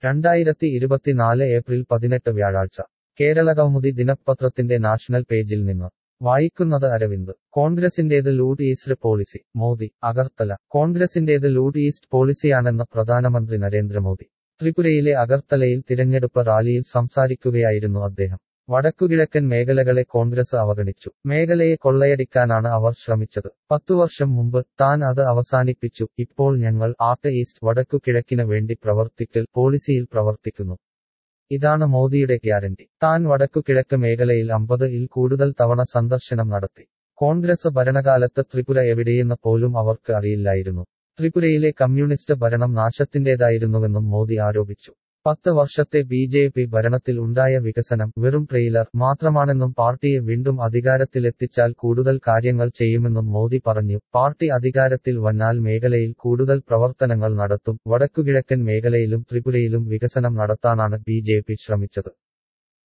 രണ്ടായിരത്തി ഇരുപത്തിനാല് ഏപ്രിൽ പതിനെട്ട് വ്യാഴാഴ്ച കേരള കൗമുദി ദിനപത്രത്തിന്റെ നാഷണൽ പേജിൽ നിന്ന് വായിക്കുന്നത് അരവിന്ദ് കോൺഗ്രസിന്റേത് loot east policy Modi Agartala കോൺഗ്രസിന്റേത് ലൂട്ട് ഈസ്റ്റ് പോളിസിയാണെന്ന് പ്രധാനമന്ത്രി നരേന്ദ്രമോദി ത്രിപുരയിലെ അഗർത്തലയിൽ തിരഞ്ഞെടുപ്പ് റാലിയിൽ സംസാരിക്കുകയായിരുന്നു അദ്ദേഹം വടക്കുകിഴക്കൻ മേഖലകളെ കോൺഗ്രസ് അവഗണിച്ചു മേഖലയെ കൊള്ളയടിക്കാനാണ് അവർ ശ്രമിച്ചത് പത്തുവർഷം മുമ്പ് താൻ അത് അവസാനിപ്പിച്ചു ഇപ്പോൾ ഞങ്ങൾ ആർട്ട് ഈസ്റ്റ് വടക്കു കിഴക്കിന് വേണ്ടി പ്രവർത്തിക്കൽ പോളിസിയിൽ പ്രവർത്തിക്കുന്നു ഇതാണ് മോദിയുടെ ഗ്യാരണ്ടി താൻ വടക്കു കിഴക്ക് മേഖലയിൽ അമ്പത് ഇൽ കൂടുതൽ തവണ സന്ദർശനം നടത്തി കോൺഗ്രസ് ഭരണകാലത്ത് ത്രിപുര എവിടെയെന്ന് പോലും അവർക്ക് അറിയില്ലായിരുന്നു ത്രിപുരയിലെ കമ്മ്യൂണിസ്റ്റ് ഭരണം നാശത്തിന്റേതായിരുന്നുവെന്നും മോദി ആരോപിച്ചു പത്ത് വർഷത്തെ ബി ജെ പി ഭരണത്തിൽ ഉണ്ടായ വികസനം വെറും ട്രെയിലർ മാത്രമാണെന്നും പാർട്ടിയെ വീണ്ടും അധികാരത്തിലെത്തിച്ചാൽ കൂടുതൽ കാര്യങ്ങൾ ചെയ്യുമെന്നും മോദി പറഞ്ഞു പാർട്ടി അധികാരത്തിൽ വന്നാൽ മേഖലയിൽ കൂടുതൽ പ്രവർത്തനങ്ങൾ നടത്തും വടക്കുകിഴക്കൻ മേഖലയിലും ത്രിപുരയിലും വികസനം നടത്താനാണ് ബി ശ്രമിച്ചത്